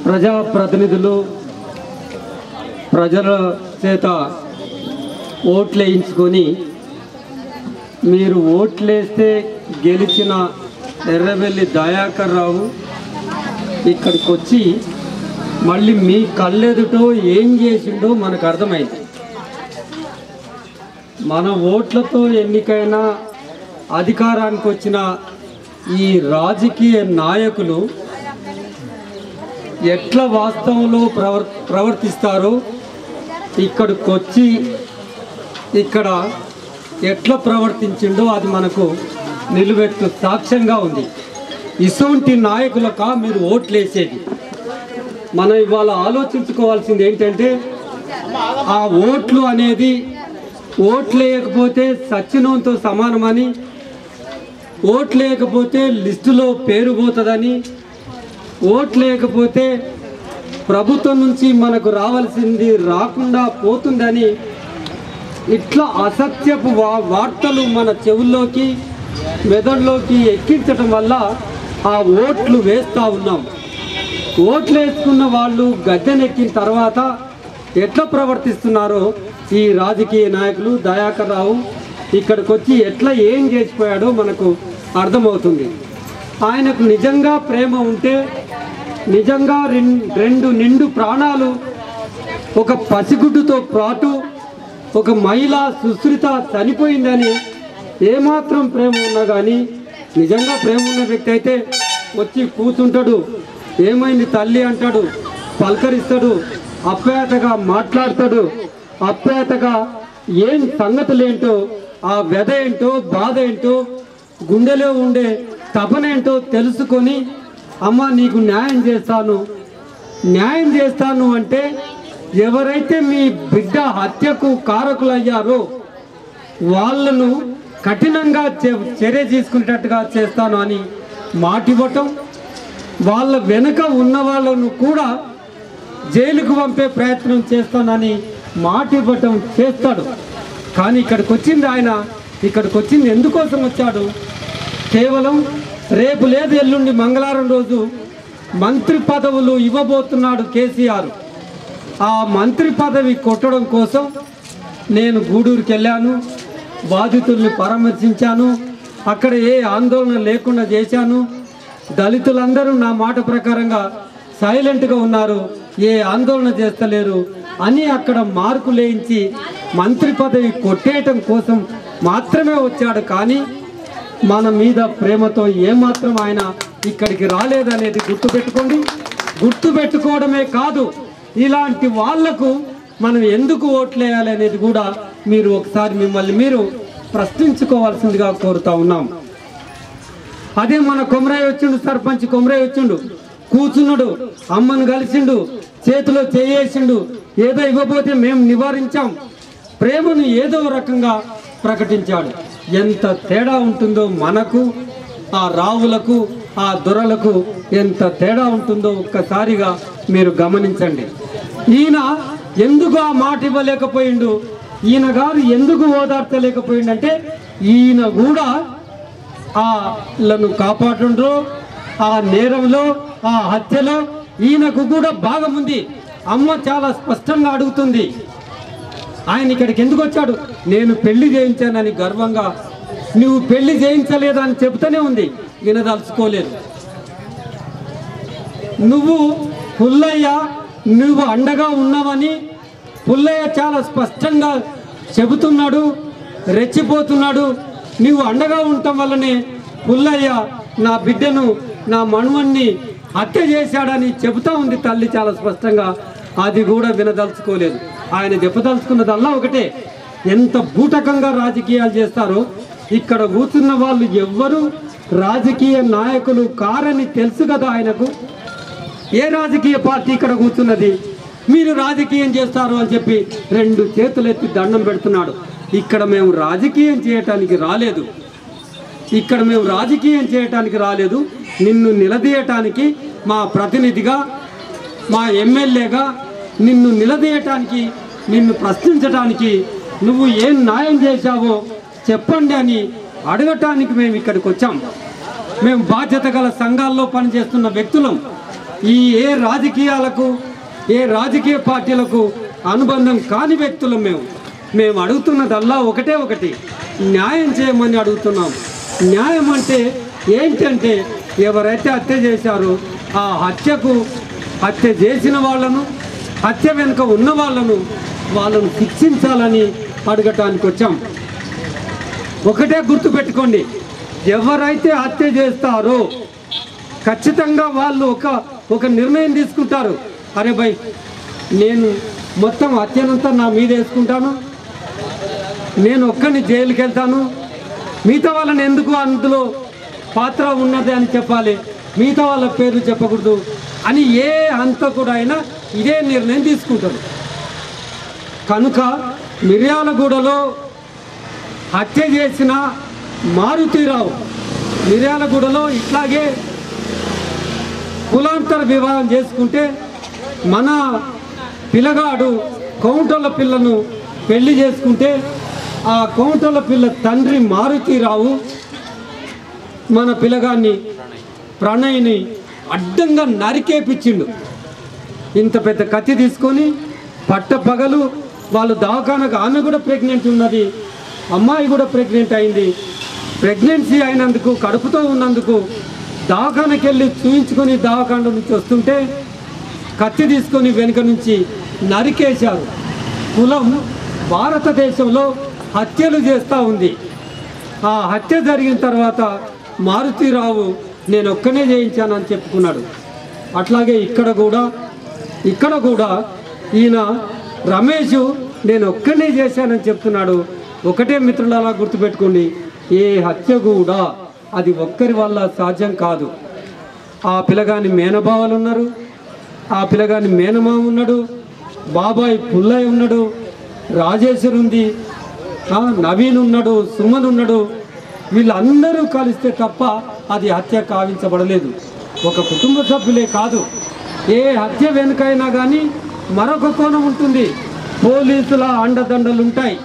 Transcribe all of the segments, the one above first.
ప్రజాప్రతినిధులు ప్రజల చేత ఓట్లు వేయించుకొని మీరు ఓట్లేస్తే గెలిచిన ఎర్రబెల్లి దయాకర్ రావు ఇక్కడికి వచ్చి మళ్ళీ మీ కళ్ళెదుటో ఏం చేసిండో మనకు అర్థమైంది మన ఓట్లతో ఎన్నికైన అధికారానికి వచ్చిన ఈ రాజకీయ నాయకులు ఎట్లా వాస్తవంలో ప్రవర్ ప్రవర్తిస్తారో ఇక్కడికి వచ్చి ఇక్కడ ఎట్లా ప్రవర్తించిండో అది మనకు నిలువెత్తు సాక్ష్యంగా ఉంది ఇటువంటి నాయకులక మీరు ఓట్లేసేది మనం ఇవాళ ఆలోచించుకోవాల్సింది ఏంటంటే ఆ ఓట్లు అనేది ఓట్లు వేయకపోతే సచ్చినంతో సమానమని ఓట్లు లేకపోతే లిస్టులో పేరు పోతుందని ఓట్లు లేకపోతే ప్రభుత్వం నుంచి మనకు రావాల్సింది రాకుండా పోతుందని ఇట్లా అసత్యపు వా వార్తలు మన చెవుల్లోకి మెదడులోకి ఎక్కించటం వల్ల ఆ ఓట్లు వేస్తూ ఉన్నాం ఓట్లు వేసుకున్న వాళ్ళు గద్దెనెక్కిన తర్వాత ఎట్లా ప్రవర్తిస్తున్నారో ఈ రాజకీయ నాయకులు దయాకర్ రావు ఇక్కడికి వచ్చి ఎట్లా ఏం చేసిపోయాడో మనకు అర్థమవుతుంది ఆయనకు నిజంగా ప్రేమ ఉంటే నిజంగా రెం- రెండు నిండు ప్రాణాలు ఒక పసిగుడ్డుతో పాటు ఒక మహిళ సుశ్రిత చనిపోయిందని ఏమాత్రం ప్రేమ ఉన్నా కానీ నిజంగా ప్రేమ ఉన్న వ్యక్తి అయితే వచ్చి కూర్చుంటాడు ఏమైంది తల్లి అంటాడు పలకరిస్తాడు అప్యాయతగా మాట్లాడతాడు అప్యాయతగా ఏం సంగతులేంటో ఆ వ్యధ ఏంటో బాధ ఏంటో గుండెలో ఉండే తపనేంటో తెలుసుకొని అమ్మ నీకు న్యాయం చేస్తాను న్యాయం చేస్తాను అంటే ఎవరైతే మీ బిడ్డ హత్యకు కారకులయ్యారో వాళ్ళను కఠినంగా చె- చర్య తీసుకునేటట్టుగా చేస్తాను అని మాటివ్వటం వాళ్ళ వెనుక ఉన్న వాళ్ళను కూడా జైలుకు పంపే ప్రయత్నం చేస్తానని మాటివ్వటం చేస్తాడు కానీ ఇక్కడికి వచ్చింది ఆయన ఇక్కడికి వచ్చింది ఎందుకోసం వచ్చాడు కేవలం రేపు లేదు ఎల్లుండి మంగళవారం రోజు మంత్రి పదవులు ఇవ్వబోతున్నాడు కేసీఆర్ ఆ మంత్రి పదవి కొట్టడం కోసం నేను గూడూరుకి వెళ్ళాను బాధితుల్ని పరామర్శించాను అక్కడ ఏ ఆందోళన లేకుండా చేశాను దళితులందరూ నా మాట ప్రకారంగా సైలెంట్గా ఉన్నారు ఏ ఆందోళన చేస్తలేరు అని అక్కడ మార్కు లేయించి మంత్రి పదవి కొట్టేయటం కోసం మాత్రమే వచ్చాడు కానీ మన మీద ప్రేమతో ఏమాత్రం ఆయన ఇక్కడికి రాలేదనేది గుర్తుపెట్టుకోండి గుర్తుపెట్టుకోవడమే కాదు ఇలాంటి వాళ్లకు మనం ఎందుకు ఓట్లేయాలి అనేది కూడా మీరు ఒకసారి మిమ్మల్ని మీరు ప్రశ్నించుకోవాల్సిందిగా కోరుతా ఉన్నాం అదే మన కొమరయ్య వచ్చిండు సర్పంచ్ కొమరయ్య వచ్చిండు కూర్చున్నాడు అమ్మను కలిసిండు చేతిలో చేయేసిండు ఏదో ఇవ్వబోతే మేము నివారించాం ప్రేమను ఏదో రకంగా ప్రకటించాడు ఎంత తేడా ఉంటుందో మనకు ఆ రావులకు ఆ దొరలకు ఎంత తేడా ఉంటుందో ఒక్కసారిగా మీరు గమనించండి ఈయన ఎందుకు ఆ మాట ఇవ్వలేకపోయిండు ఈయన గారు ఎందుకు ఓదార్చలేకపోయిండంటే ఈయన కూడా వాళ్ళను కాపాడుండ్రు ఆ నేరంలో ఆ హత్యలో ఈయనకు కూడా భాగం ఉంది అమ్మ చాలా స్పష్టంగా అడుగుతుంది ఆయన ఇక్కడికి ఎందుకు వచ్చాడు నేను పెళ్లి చేయించానని గర్వంగా నువ్వు పెళ్లి చేయించలేదని చెబుతూనే ఉంది వినదలుచుకోలేదు నువ్వు పుల్లయ్య నువ్వు అండగా ఉన్నావని పుల్లయ్య చాలా స్పష్టంగా చెబుతున్నాడు రెచ్చిపోతున్నాడు నువ్వు అండగా ఉండటం వల్లనే పుల్లయ్య నా బిడ్డను నా మనుమన్ని హత్య చేశాడని చెబుతా ఉంది తల్లి చాలా స్పష్టంగా అది కూడా వినదలుచుకోలేదు ఆయన చెప్పదలుచుకున్నదల్లా ఒకటే ఎంత బూటకంగా రాజకీయాలు చేస్తారో ఇక్కడ కూర్చున్న వాళ్ళు ఎవ్వరు రాజకీయ నాయకులు కారని తెలుసు కదా ఆయనకు ఏ రాజకీయ పార్టీ ఇక్కడ కూర్చున్నది మీరు రాజకీయం చేస్తారు అని చెప్పి రెండు చేతులు ఎత్తి దండం పెడుతున్నాడు ఇక్కడ మేము రాజకీయం చేయటానికి రాలేదు ఇక్కడ మేము రాజకీయం చేయటానికి రాలేదు నిన్ను నిలదీయటానికి మా ప్రతినిధిగా మా ఎమ్మెల్యేగా నిన్ను నిలదీయటానికి నిన్ను ప్రశ్నించటానికి నువ్వు ఏం న్యాయం చేశావో చెప్పండి అని అడగటానికి మేము ఇక్కడికి వచ్చాం మేము బాధ్యత గల సంఘాల్లో పనిచేస్తున్న వ్యక్తులం ఈ ఏ రాజకీయాలకు ఏ రాజకీయ పార్టీలకు అనుబంధం కాని వ్యక్తులం మేము మేము అడుగుతున్నదల్లా ఒకటే ఒకటి న్యాయం చేయమని అడుగుతున్నాం న్యాయం అంటే ఏంటంటే ఎవరైతే హత్య చేశారో ఆ హత్యకు హత్య చేసిన వాళ్ళను హత్య వెనుక ఉన్న వాళ్ళను వాళ్ళను శిక్షించాలని అడగటానికి వచ్చాం ఒకటే గుర్తు పెట్టుకోండి ఎవరైతే హత్య చేస్తారో ఖచ్చితంగా వాళ్ళు ఒక ఒక నిర్ణయం తీసుకుంటారు అరే భయ్ నేను మొత్తం హత్యనంతా నా మీద వేసుకుంటాను నేను ఒక్కడిని జైలుకి వెళ్తాను మిగతా వాళ్ళని ఎందుకు అందులో పాత్ర ఉన్నది అని చెప్పాలి మిగతా వాళ్ళ పేర్లు చెప్పకూడదు అని ఏ హంతకుడు అయినా ఇదే నిర్ణయం తీసుకుంటారు కనుక మిర్యాలగూడలో హత్య చేసిన మారుతీరావు మిర్యాలగూడలో ఇట్లాగే కులాంతర వివాహం చేసుకుంటే మన పిల్లగాడు కౌంటర్ల పిల్లను పెళ్లి చేసుకుంటే ఆ కౌంటర్ల పిల్ల తండ్రి మారుతీరావు మన పిల్లగాన్ని ప్రణయ్ని అడ్డంగా నరికేపిచ్చిండు ఇంత పెద్ద కత్తి తీసుకొని పట్ట పగలు వాళ్ళు దవాఖానకు ఆమె కూడా ప్రెగ్నెంట్ ఉన్నది అమ్మాయి కూడా ప్రెగ్నెంట్ అయింది ప్రెగ్నెన్సీ అయినందుకు కడుపుతో ఉన్నందుకు దవాఖానకి వెళ్ళి చూయించుకొని దవాఖాన నుంచి వస్తుంటే కత్తి తీసుకొని వెనుక నుంచి నరికేశారు కులం భారతదేశంలో హత్యలు చేస్తూ ఉంది ఆ హత్య జరిగిన తర్వాత మారుతీరావు నేను ఒక్కనే చేయించానని చెప్పుకున్నాడు అట్లాగే ఇక్కడ కూడా ఇక్కడ కూడా ఈయన రమేష్ నేను ఒక్కనే చేశానని చెప్తున్నాడు ఒకటే మిత్రులు గుర్తుపెట్టుకోండి ఏ హత్య కూడా అది ఒక్కరి వల్ల సాధ్యం కాదు ఆ పిల్లగాని మేనబావలు ఉన్నారు ఆ పిల్లగాని మేనమామ ఉన్నాడు బాబాయ్ పుల్లయ్య ఉన్నాడు రాజేశ్వర్ ఉంది ఆ, నవీన్ ఉన్నాడు సుమన్ ఉన్నాడు వీళ్ళందరూ కలిస్తే తప్ప అది హత్య కావించబడలేదు ఒక కుటుంబ సభ్యులే కాదు ఏ హత్య వెనుకైనా కానీ మరొక కోణం ఉంటుంది పోలీసుల అండదండలు ఉంటాయి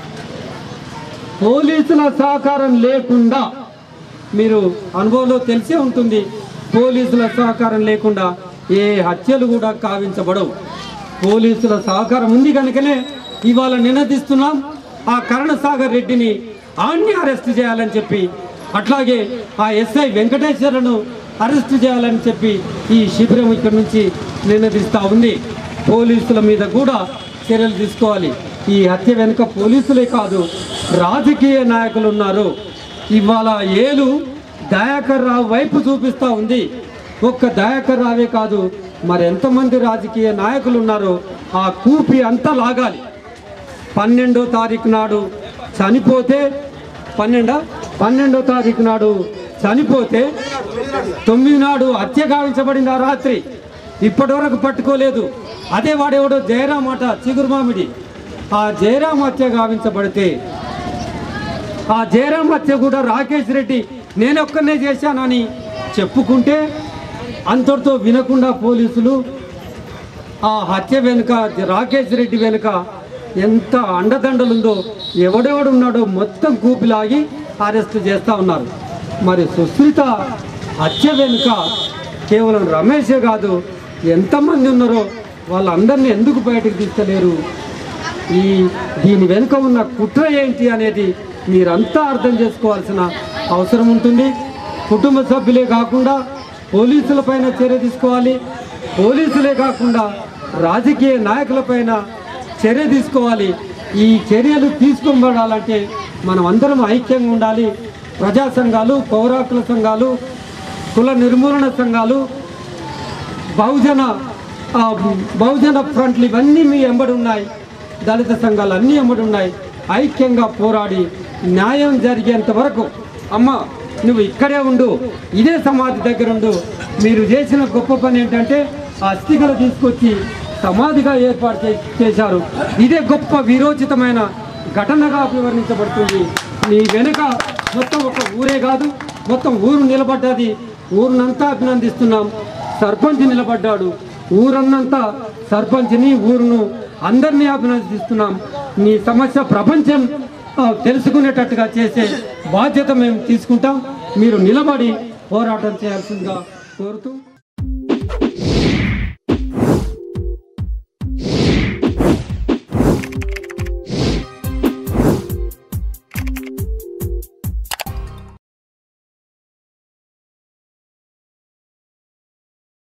పోలీసుల సహకారం లేకుండా మీరు అనుభవంలో తెలిసే ఉంటుంది పోలీసుల సహకారం లేకుండా ఏ హత్యలు కూడా కావించబడవు పోలీసుల సహకారం ఉంది కనుకనే ఇవాళ నినదిస్తున్నాం ఆ కరణసాగర్ రెడ్డిని ఆన్ని అరెస్ట్ చేయాలని చెప్పి అట్లాగే ఆ ఎస్ఐ వెంకటేశ్వరను అరెస్ట్ చేయాలని చెప్పి ఈ శిబిరం ఇక్కడ నుంచి నినదిస్తూ ఉంది పోలీసుల మీద కూడా చర్యలు తీసుకోవాలి ఈ హత్య వెనుక పోలీసులే కాదు రాజకీయ నాయకులు ఉన్నారు ఇవాళ ఏలు దయాకర్ రావు వైపు చూపిస్తూ ఉంది ఒక్క దయాకర్ రావే కాదు మరి ఎంతమంది రాజకీయ నాయకులు ఉన్నారో ఆ కూపి అంతా లాగాలి పన్నెండో తారీఖు నాడు చనిపోతే పన్నెండా పన్నెండో తారీఖు నాడు చనిపోతే తొమ్మిది నాడు హత్య గావించబడింది ఆ రాత్రి ఇప్పటి వరకు పట్టుకోలేదు అదే వాడెవడో జయరాం అట చిగురు మామిడి ఆ జయరాం హత్య గావించబడితే ఆ జయరాం హత్య కూడా రాకేష్ రెడ్డి నేను ఒక్కనే చేశానని చెప్పుకుంటే అంతటితో వినకుండా పోలీసులు ఆ హత్య వెనుక రాకేష్ రెడ్డి వెనుక ఎంత అండదండలుందో ఎవడెవడు ఉన్నాడో మొత్తం కూపిలాగి అరెస్ట్ చేస్తూ ఉన్నారు మరి సుశ్రిత హత్య వెనుక కేవలం రమేషే కాదు ఎంతమంది ఉన్నారో వాళ్ళందరినీ ఎందుకు బయటకు తీస్తలేరు ఈ దీని వెనుక ఉన్న కుట్ర ఏంటి అనేది మీరంతా అర్థం చేసుకోవాల్సిన అవసరం ఉంటుంది కుటుంబ సభ్యులే కాకుండా పోలీసులపైన చర్య తీసుకోవాలి పోలీసులే కాకుండా రాజకీయ నాయకులపైన చర్య తీసుకోవాలి ఈ చర్యలు తీసుకోబడాలంటే మనం అందరం ఐక్యంగా ఉండాలి ప్రజా సంఘాలు పౌరాకుల సంఘాలు కుల నిర్మూలన సంఘాలు బహుజన ఆ, బహుజన ఫ్రంట్లు ఇవన్నీ మీ ఎంబడి ఉన్నాయి దళిత సంఘాలు అన్నీ ఎంబడి ఉన్నాయి ఐక్యంగా పోరాడి న్యాయం జరిగేంత వరకు అమ్మ నువ్వు ఇక్కడే ఉండు ఇదే సమాధి దగ్గర ఉండు మీరు చేసిన గొప్ప పని ఏంటంటే ఆ అస్థికలు తీసుకొచ్చి సమాధిగా ఏర్పాటు చే- చేశారు ఇదే గొప్ప విరోచితమైన ఘటనగా వివరించబడుతుంది నీ వెనుక మొత్తం ఒక ఊరే కాదు మొత్తం ఊరు నిలబడ్డది ఊరినంతా అభినందిస్తున్నాం సర్పంచ్ నిలబడ్డాడు ఊరన్నంతా సర్పంచ్ని ఊరును అందరినీ అభినందిస్తున్నాం నీ సమస్య ప్రపంచం ఆ, తెలుసుకునేటట్టుగా చేసే బాధ్యత మేము తీసుకుంటాం మీరు నిలబడి పోరాటం చేయాల్సిందిగా కోరుతూ